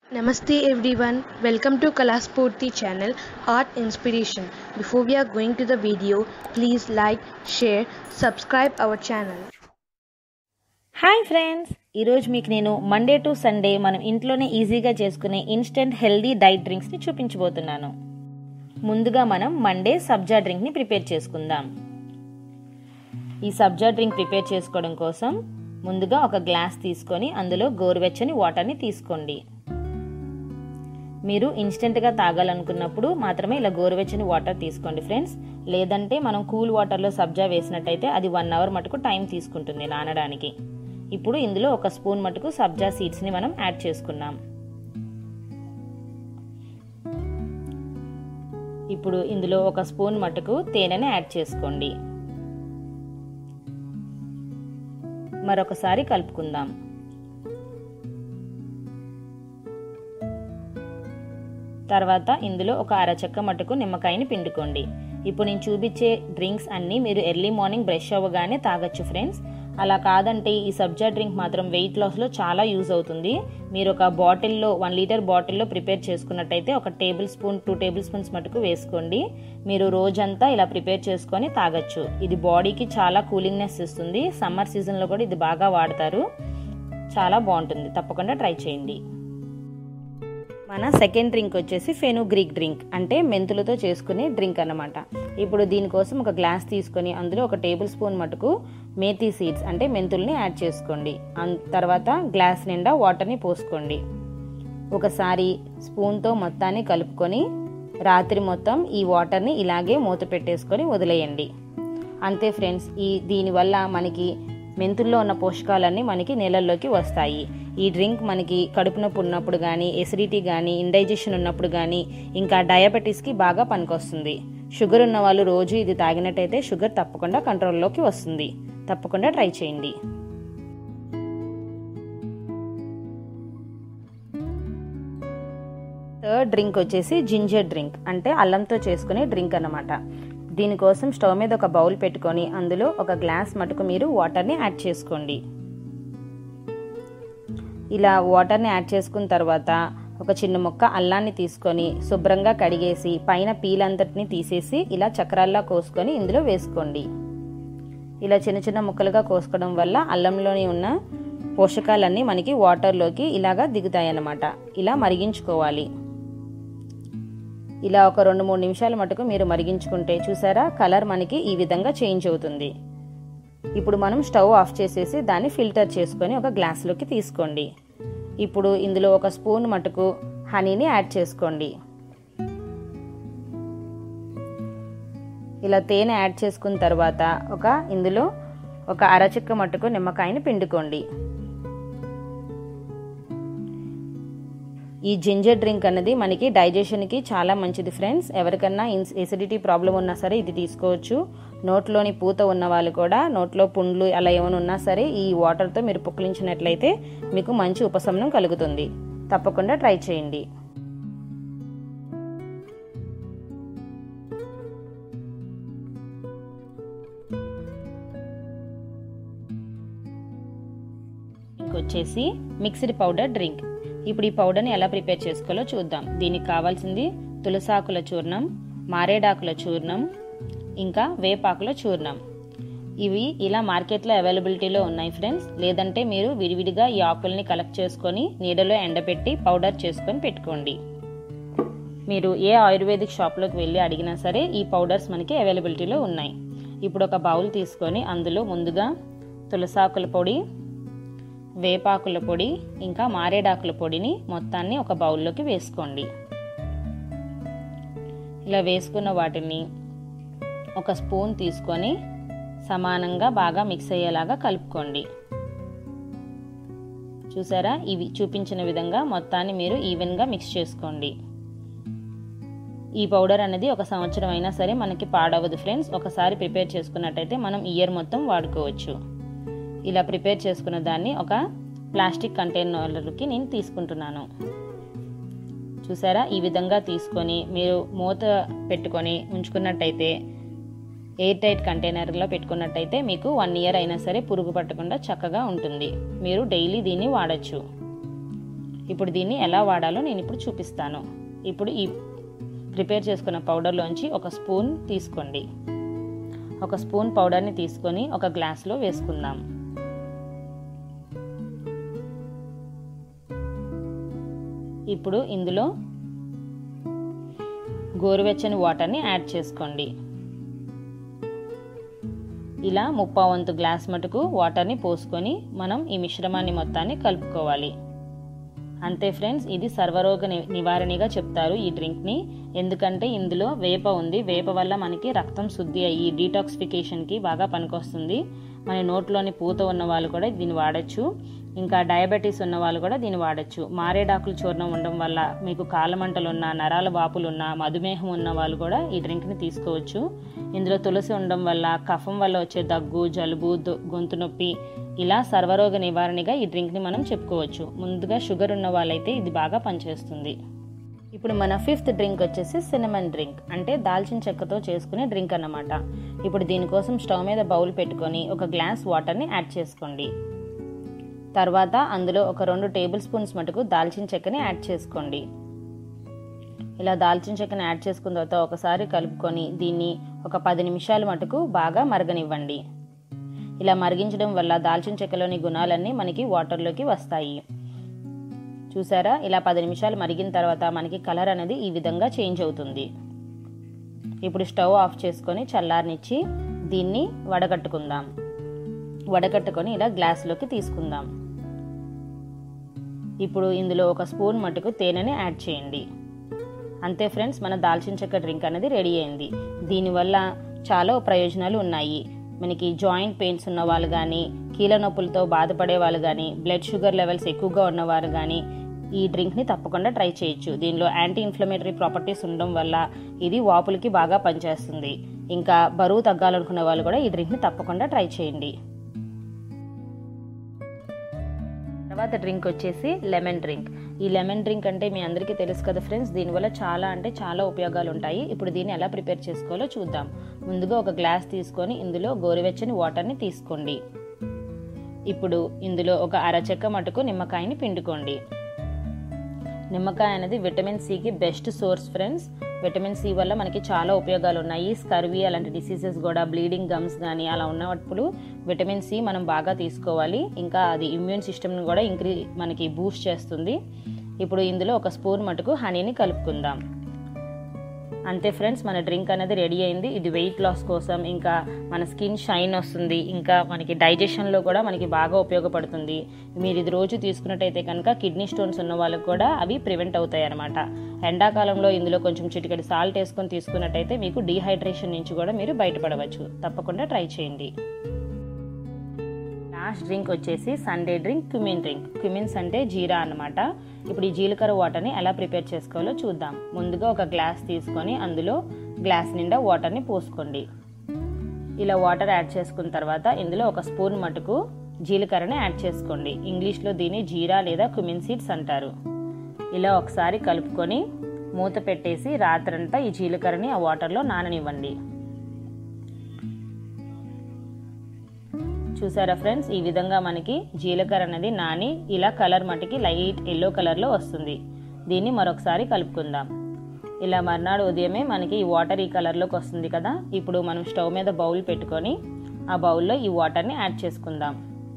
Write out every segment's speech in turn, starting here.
Namaste everyone, welcome to Kalaspurti channel Art Inspiration. Before we are going to the video, please like, share, subscribe our channel. Hi friends ఈరోజు మీకు నేను Monday to Sunday మనం ఇంట్లోనే ఈజీగా చేసుకునే instant healthy diet డ్రింక్స్ని చూపించబోతున్నాను ముందుగా మనం మండే సబ్జా డ్రింక్ని ప్రిపేర్ చేసుకుందాం ఈ సబ్జా డ్రింక్ ప్రిపేర్ చేసుకోవడం కోసం ముందుగా ఒక గ్లాస్ తీసుకొని అందులో గోరువెచ్చని వాటర్ని తీసుకోండి మీరు ఇన్స్టెంట్గా తాగాలనుకున్నప్పుడు మాత్రమే ఇలా గోరువెచ్చని వాటర్ తీసుకోండి ఫ్రెండ్స్ లేదంటే మనం కూల్ వాటర్లో సబ్జా వేసినట్టయితే అది వన్ అవర్ మటుకు టైం తీసుకుంటుంది నానడానికి ఇప్పుడు ఇందులో ఒక స్పూన్ మటుకు సబ్జా సీడ్స్ని మనం యాడ్ చేసుకున్నాం ఇప్పుడు ఇందులో ఒక స్పూన్ మటుకు తేనెని యాడ్ చేసుకోండి మరొకసారి కలుపుకుందాం తర్వాత ఇందులో ఒక అరచక్క మటుకు నిమ్మకాయని పిండుకోండి ఇప్పుడు నేను చూపించే డ్రింక్స్ అన్నీ మీరు ఎర్లీ మార్నింగ్ బ్రష్ అవ్వగానే తాగొచ్చు ఫ్రెండ్స్ అలా కాదంటే ఈ సబ్జా డ్రింక్ మాత్రం వెయిట్ లాస్లో చాలా యూజ్ అవుతుంది మీరు ఒక బాటిల్లో వన్ లీటర్ బాటిల్లో ప్రిపేర్ చేసుకున్నట్టయితే ఒక tablespoon two tablespoons మటుకు వేసుకోండి మీరు రోజంతా ఇలా ప్రిపేర్ చేసుకొని తాగొచ్చు ఇది బాడీకి చాలా కూలింగ్నెస్ ఇస్తుంది సమ్మర్ సీజన్లో కూడా ఇది బాగా వాడతారు చాలా బాగుంటుంది తప్పకుండా ట్రై చేయండి మన సెకండ్ డ్రింక్ వచ్చేసి ఫెనుగ్రీక్ డ్రింక్ అంటే మెంతులతో చేసుకునే డ్రింక్ అనమాట ఇప్పుడు దీనికోసం ఒక గ్లాస్ తీసుకొని అందులో ఒక టేబుల్ స్పూన్ మటుకు మేథీ సీడ్స్ అంటే మెంతుల్ని యాడ్ చేసుకోండి తర్వాత గ్లాస్ నిండా వాటర్ని పోసుకోండి ఒకసారి స్పూన్తో మొత్తాన్ని కలుపుకొని రాత్రి మొత్తం ఈ వాటర్ని ఇలాగే మూత పెట్టేసుకొని వదిలేయండి అంతే ఫ్రెండ్స్ ఈ దీనివల్ల మనకి మెంతుల్లో ఉన్న పోషకాలన్నీ మనకి నీళ్ళల్లోకి వస్తాయి ఈ డ్రింక్ మనకి కడుపు నొప్పి ఉన్నప్పుడు కానీ ఎసిడిటీ కానీ ఇండైజెషన్ ఉన్నప్పుడు కానీ ఇంకా డయాబెటీస్కి బాగా పనికొస్తుంది షుగర్ ఉన్న వాళ్ళు రోజు ఇది తాగినట్టయితే షుగర్ తప్పకుండా కంట్రోల్లోకి వస్తుంది తప్పకుండా ట్రై చేయండి థర్డ్ డ్రింక్ వచ్చేసి జింజర్ డ్రింక్ అంటే అల్లంతో చేసుకునే డ్రింక్ అన్నమాట దీనికోసం స్టవ్ మీద ఒక బౌల్ పెట్టుకొని అందులో ఒక గ్లాస్ మటుకు మీరు వాటర్ని యాడ్ చేసుకోండి ఇలా వాటర్ని యాడ్ చేసుకున్న తర్వాత ఒక చిన్న ముక్క అల్లాన్ని తీసుకొని శుభ్రంగా కడిగేసి పైన పీల్ అంతటిని తీసేసి ఇలా చక్రాల్లా కోసుకొని ఇందులో వేసుకోండి ఇలా చిన్న చిన్న ముక్కలుగా కోసుకోవడం వల్ల అల్లంలోని ఉన్న పోషకాలన్నీ మనకి వాటర్లోకి ఇలాగా దిగుతాయి అన్నమాట ఇలా మరిగించుకోవాలి ఇలా ఒక రెండు మూడు నిమిషాల మటుకు మీరు మరిగించుకుంటే చూసారా కలర్ మనకి ఈ విధంగా చేంజ్ అవుతుంది ఇప్పుడు మనం స్టవ్ ఆఫ్ చేసేసి దాన్ని ఫిల్టర్ చేసుకొని ఒక గ్లాస్లోకి తీసుకోండి ఇప్పుడు ఇందులో ఒక స్పూన్ మటుకు హనీని యాడ్ చేసుకోండి ఇలా తేనె యాడ్ చేసుకున్న తర్వాత ఒక ఇందులో ఒక అరచిక్క మట్టుకు నిమ్మకాయని పిండుకోండి ఈ జింజర్ డ్రింక్ అనేది మనకి డైజెషన్కి చాలా మంచిది ఫ్రెండ్స్ ఎవరికన్నా ఎసిడిటీ ప్రాబ్లం ఉన్నా సరే ఇది తీసుకోవచ్చు నోట్లోని పూత ఉన్న వాళ్ళు కూడా నోట్లో పుండ్లు అలా ఏమైనా ఉన్నా సరే ఈ వాటర్తో మీరు పుక్కిలించినట్లయితే మీకు మంచి ఉపశమనం కలుగుతుంది తప్పకుండా ట్రై చేయండి ఇంకొచ్చేసి మిక్స్డ్ పౌడర్ డ్రింక్ ఇప్పుడు ఈ పౌడర్ని ఎలా ప్రిపేర్ చేసుకోవాలో చూద్దాం దీనికి కావాల్సింది తులసాకుల చూర్ణం మారేడాకుల చూర్ణం ఇంకా వేపాకుల చూర్ణం ఇవి ఇలా మార్కెట్లో అవైలబిలిటీలో ఉన్నాయి ఫ్రెండ్స్ లేదంటే మీరు విడివిడిగా ఈ ఆకుల్ని కలెక్ట్ చేసుకొని నీడలో ఎండబెట్టి పౌడర్ చేసుకొని పెట్టుకోండి మీరు ఏ ఆయుర్వేదిక్ షాప్లోకి వెళ్ళి అడిగినా సరే ఈ పౌడర్స్ మనకి అవైలబిలిటీలో ఉన్నాయి ఇప్పుడు ఒక బౌల్ తీసుకొని అందులో ముందుగా తులసాకుల పొడి వేపాకుల పొడి ఇంకా మారేడాకుల పొడిని మొత్తాన్ని ఒక బౌల్లోకి వేసుకోండి ఇలా వేసుకున్న వాటిని ఒక స్పూన్ తీసుకొని సమానంగా బాగా మిక్స్ అయ్యేలాగా కలుపుకోండి చూసారా ఇవి చూపించిన విధంగా మొత్తాన్ని మీరు ఈవెన్గా మిక్స్ చేసుకోండి ఈ పౌడర్ అనేది ఒక సంవత్సరం అయినా సరే మనకి పాడవదు ఫ్రెండ్స్ ఒకసారి ప్రిపేర్ చేసుకున్నట్టయితే మనం ఇయర్ మొత్తం వాడుకోవచ్చు ఇలా ప్రిపేర్ చేసుకున్న దాన్ని ఒక ప్లాస్టిక్ కంటైనర్లకి నేను తీసుకుంటున్నాను చూసారా ఈ విధంగా తీసుకొని మీరు మూత పెట్టుకొని ఉంచుకున్నట్టయితే ఎయిర్ టైట్ కంటైనర్లో పెట్టుకున్నట్టయితే మీకు వన్ ఇయర్ అయినా సరే పురుగు పట్టకుండా చక్కగా ఉంటుంది మీరు డైలీ దీన్ని వాడచ్చు ఇప్పుడు దీన్ని ఎలా వాడాలో నేను ఇప్పుడు చూపిస్తాను ఇప్పుడు ఈ ప్రిపేర్ చేసుకున్న పౌడర్లోంచి ఒక స్పూన్ తీసుకోండి ఒక స్పూన్ పౌడర్ని తీసుకొని ఒక గ్లాస్లో వేసుకుందాం ఇప్పుడు ఇందులో గోరువెచ్చని వాటర్ని యాడ్ చేసుకోండి ఇలా ముప్పావంతు గ్లాస్ మటుకు వాటర్ని పోసుకొని మనం ఈ మిశ్రమాన్ని మొత్తాన్ని కలుపుకోవాలి అంతే ఫ్రెండ్స్ ఇది సర్వరోగ నివారణగా చెప్తారు ఈ డ్రింక్ని ఎందుకంటే ఇందులో వేప ఉంది వేప వల్ల మనకి రక్తం శుద్ధి అయ్యి డీటాక్సిఫికేషన్కి బాగా పనికొస్తుంది మన నోట్లోని పూత ఉన్న వాళ్ళు కూడా దీన్ని వాడచ్చు ఇంకా డయాబెటీస్ ఉన్న వాళ్ళు కూడా దీన్ని వాడచ్చు మారేడాకులు చూర్ణం ఉండడం వల్ల మీకు కాళ్ళమంటలు ఉన్న నరాల వాపులు ఉన్న మధుమేహం ఉన్న వాళ్ళు కూడా ఈ డ్రింక్ని తీసుకోవచ్చు ఇందులో తులసి ఉండడం వల్ల కఫం వల్ల వచ్చే దగ్గు జలుబు గొంతు నొప్పి ఇలా సర్వరోగ నివారణగా ఈ డ్రింక్ని మనం చెప్పుకోవచ్చు ముందుగా షుగర్ ఉన్న వాళ్ళైతే ఇది బాగా పనిచేస్తుంది ఇప్పుడు మన ఫిఫ్త్ డ్రింక్ వచ్చేసి సినమన్ డ్రింక్ అంటే దాల్చిన చెక్కతో చేసుకునే డ్రింక్ అన్నమాట ఇప్పుడు దీనికోసం స్టవ్ మీద బౌల్ పెట్టుకొని ఒక గ్లాస్ వాటర్ని యాడ్ చేసుకోండి తర్వాత అందులో ఒక రెండు టేబుల్ స్పూన్స్ మటుకు దాల్చిన చెక్కని యాడ్ చేసుకోండి ఇలా దాల్చిన చెక్కని యాడ్ చేసుకున్న తర్వాత ఒకసారి కలుపుకొని దీన్ని ఒక పది నిమిషాల మటుకు బాగా మరగనివ్వండి ఇలా మరిగించడం వల్ల దాల్చిన చెక్కలోని గుణాలన్నీ మనకి వాటర్లోకి వస్తాయి చూసారా ఇలా పది నిమిషాలు మరిగిన తర్వాత మనకి కలర్ అనేది ఈ విధంగా చేంజ్ అవుతుంది ఇప్పుడు స్టవ్ ఆఫ్ చేసుకొని చల్లారనిచ్చి దీన్ని వడగట్టుకుందాం వడగట్టుకొని ఇలా గ్లాస్లోకి తీసుకుందాం ఇప్పుడు ఇందులో ఒక స్పూన్ మటుకు తేనెని యాడ్ చేయండి అంతే ఫ్రెండ్స్ మన దాల్చిన చెక్క డ్రింక్ అనేది రెడీ అయింది దీనివల్ల చాలా ప్రయోజనాలు ఉన్నాయి మనకి జాయింట్ పెయిన్స్ ఉన్న వాళ్ళు కానీ కీళ్ళ నొప్పులతో బాధపడే వాళ్ళు కానీ బ్లడ్ షుగర్ లెవెల్స్ ఎక్కువగా ఉన్నవారు కానీ ఈ డ్రింక్ని తప్పకుండా ట్రై చేయొచ్చు దీనిలో యాంటీ ఇన్ఫ్లమేటరీ ప్రాపర్టీస్ ఉండడం వల్ల ఇది వాపులకి బాగా పనిచేస్తుంది ఇంకా బరువు తగ్గాలనుకునే వాళ్ళు కూడా ఈ డ్రింక్ని తప్పకుండా ట్రై చేయండి తర్వాత డ్రింక్ వచ్చేసి లెమన్ డ్రింక్ ఈ లెమన్ డ్రింక్ అంటే మీ అందరికీ తెలుసు కదా ఫ్రెండ్స్ దీనివల్ల చాలా అంటే చాలా ఉపయోగాలు ఉంటాయి ఇప్పుడు దీన్ని ఎలా ప్రిపేర్ చేసుకోవాలో చూద్దాం ముందుగా ఒక గ్లాస్ తీసుకొని ఇందులో గోరువెచ్చని వాటర్ని తీసుకోండి ఇప్పుడు ఇందులో ఒక అరచెక్క మటుకు నిమ్మకాయని పిండుకోండి నిమ్మకాయ అనేది విటమిన్ సికి best source friends vitamin C వల్ల మనకి చాలా ఉపయోగాలు ఉన్నాయి స్కర్వీ అలాంటి డిసీజెస్ కూడా బ్లీడింగ్ గమ్స్ కానీ అలా ఉన్నప్పుడు విటమిన్ సి మనం బాగా తీసుకోవాలి ఇంకా అది ఇమ్యూన్ సిస్టమ్ని కూడా ఇంక్రీ మనకి బూస్ట్ చేస్తుంది ఇప్పుడు ఇందులో ఒక స్పూన్ మటుకు హనీని కలుపుకుందాం అంతే ఫ్రెండ్స్ మన డ్రింక్ అనేది రెడీ అయింది ఇది వెయిట్ లాస్ కోసం ఇంకా మన స్కిన్ షైన్ వస్తుంది ఇంకా మనకి డైజెషన్లో కూడా మనకి బాగా ఉపయోగపడుతుంది మీరు ఇది రోజు తీసుకున్నట్టయితే కనుక కిడ్నీ స్టోన్స్ ఉన్న వాళ్ళకి కూడా అవి ప్రివెంట్ అవుతాయి అనమాట ఎండాకాలంలో ఇందులో కొంచెం చిటికడి సాల్ట్ వేసుకొని తీసుకున్నట్టయితే మీకు డీహైడ్రేషన్ నుంచి కూడా మీరు బయటపడవచ్చు తప్పకుండా ట్రై చేయండి లాస్ట్ డ్రింక్ వచ్చేసి Sunday drink cumin drink cumins అంటే జీరా అనమాట ఇప్పుడు ఈ జీలకర్ర వాటర్ని ఎలా ప్రిపేర్ చేసుకోవాలో చూద్దాం ముందుగా ఒక గ్లాస్ తీసుకొని అందులో గ్లాస్ నిండా వాటర్ని పోసుకోండి ఇలా వాటర్ యాడ్ చేసుకున్న తర్వాత ఇందులో ఒక స్పూన్ మటుకు జీలకర్రని యాడ్ చేసుకోండి ఇంగ్లీష్లో దీన్ని జీరా లేదా క్యుమిన్ సీడ్స్ అంటారు ఇలా ఒకసారి కలుపుకొని మూత పెట్టేసి రాత్రంతా ఈ జీలకర్రని ఆ వాటర్లో నాననివ్వండి చూసారా ఫ్రెండ్స్ ఈ విధంగా మనకి జీలకర్ర అనేది నాని ఇలా కలర్ మటుకి లైట్ ఎల్లో కలర్లో వస్తుంది దీన్ని మరొకసారి కలుపుకుందాం ఇలా మర్నాడు ఉదయమే మనకి ఈ వాటర్ ఈ కలర్లోకి వస్తుంది కదా ఇప్పుడు మనం స్టవ్ మీద బౌల్ పెట్టుకొని ఆ బౌల్లో ఈ వాటర్ని యాడ్ చేసుకుందాం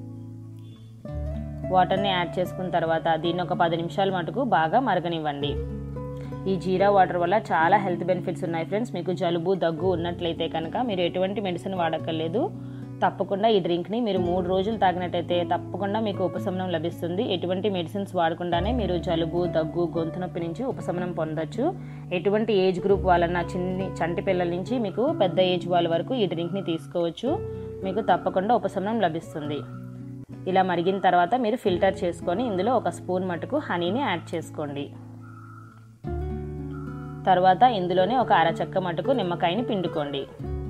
వాటర్ని యాడ్ చేసుకున్న తర్వాత దీన్ని ఒక పది నిమిషాల మటుకు బాగా మరగనివ్వండి ఈ జీరా వాటర్ వల్ల చాలా హెల్త్ బెనిఫిట్స్ ఉన్నాయి ఫ్రెండ్స్ మీకు జలుబు దగ్గు ఉన్నట్లయితే కనుక మీరు ఎటువంటి మెడిసిన్ వాడక్కర్లేదు తప్పకుండా ఈ డ్రింక్ని మీరు మూడు రోజులు తాగినట్టయితే తప్పకుండా మీకు ఉపశమనం లభిస్తుంది ఎటువంటి మెడిసిన్స్ వాడకుండానే మీరు జలుబు దగ్గు గొంతు నొప్పి నుంచి ఉపశమనం పొందొచ్చు ఎటువంటి ఏజ్ గ్రూప్ వాళ్ళన్న చిన్ని చంటి పిల్లల నుంచి మీకు పెద్ద ఏజ్ వాళ్ళ వరకు ఈ డ్రింక్ని తీసుకోవచ్చు మీకు తప్పకుండా ఉపశమనం లభిస్తుంది ఇలా మరిగిన తర్వాత మీరు ఫిల్టర్ చేసుకొని ఇందులో ఒక స్పూన్ మటుకు హనీని యాడ్ చేసుకోండి తర్వాత ఇందులోనే ఒక అరచక్క మటుకు నిమ్మకాయని పిండుకోండి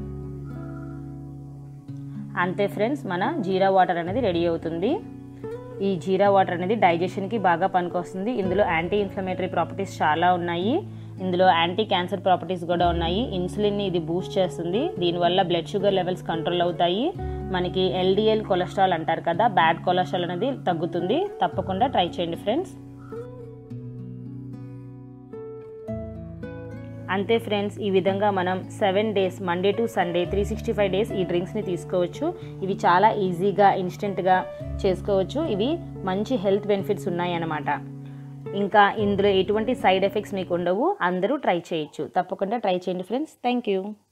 అంతే ఫ్రెండ్స్ మన జీరా వాటర్ అనేది రెడీ అవుతుంది ఈ జీరా వాటర్ అనేది డైజెషన్కి బాగా పనికొస్తుంది ఇందులో యాంటీ ఇన్ఫ్లమేటరీ ప్రాపర్టీస్ చాలా ఉన్నాయి ఇందులో యాంటీ క్యాన్సర్ ప్రాపర్టీస్ కూడా ఉన్నాయి ఇన్సులిన్ని ఇది బూస్ట్ చేస్తుంది దీనివల్ల బ్లడ్ షుగర్ లెవెల్స్ కంట్రోల్ అవుతాయి మనకి ఎల్డిఎల్ కొలెస్ట్రాల్ అంటారు కదా బ్యాడ్ కొలెస్ట్రాల్ అనేది తగ్గుతుంది తప్పకుండా ట్రై చేయండి ఫ్రెండ్స్ అంతే ఫ్రెండ్స్ ఈ విధంగా మనం seven days Monday to Sunday three sixty five days ఈ డ్రింక్స్ని తీసుకోవచ్చు ఇవి చాలా ఈజీగా ఇన్స్టెంట్గా చేసుకోవచ్చు ఇవి మంచి హెల్త్ బెనిఫిట్స్ ఉన్నాయన్నమాట ఇంకా ఇందులో ఎటువంటి సైడ్ ఎఫెక్ట్స్ మీకు ఉండవు అందరూ ట్రై చేయొచ్చు తప్పకుండా ట్రై చేయండి ఫ్రెండ్స్ థ్యాంక్ యూ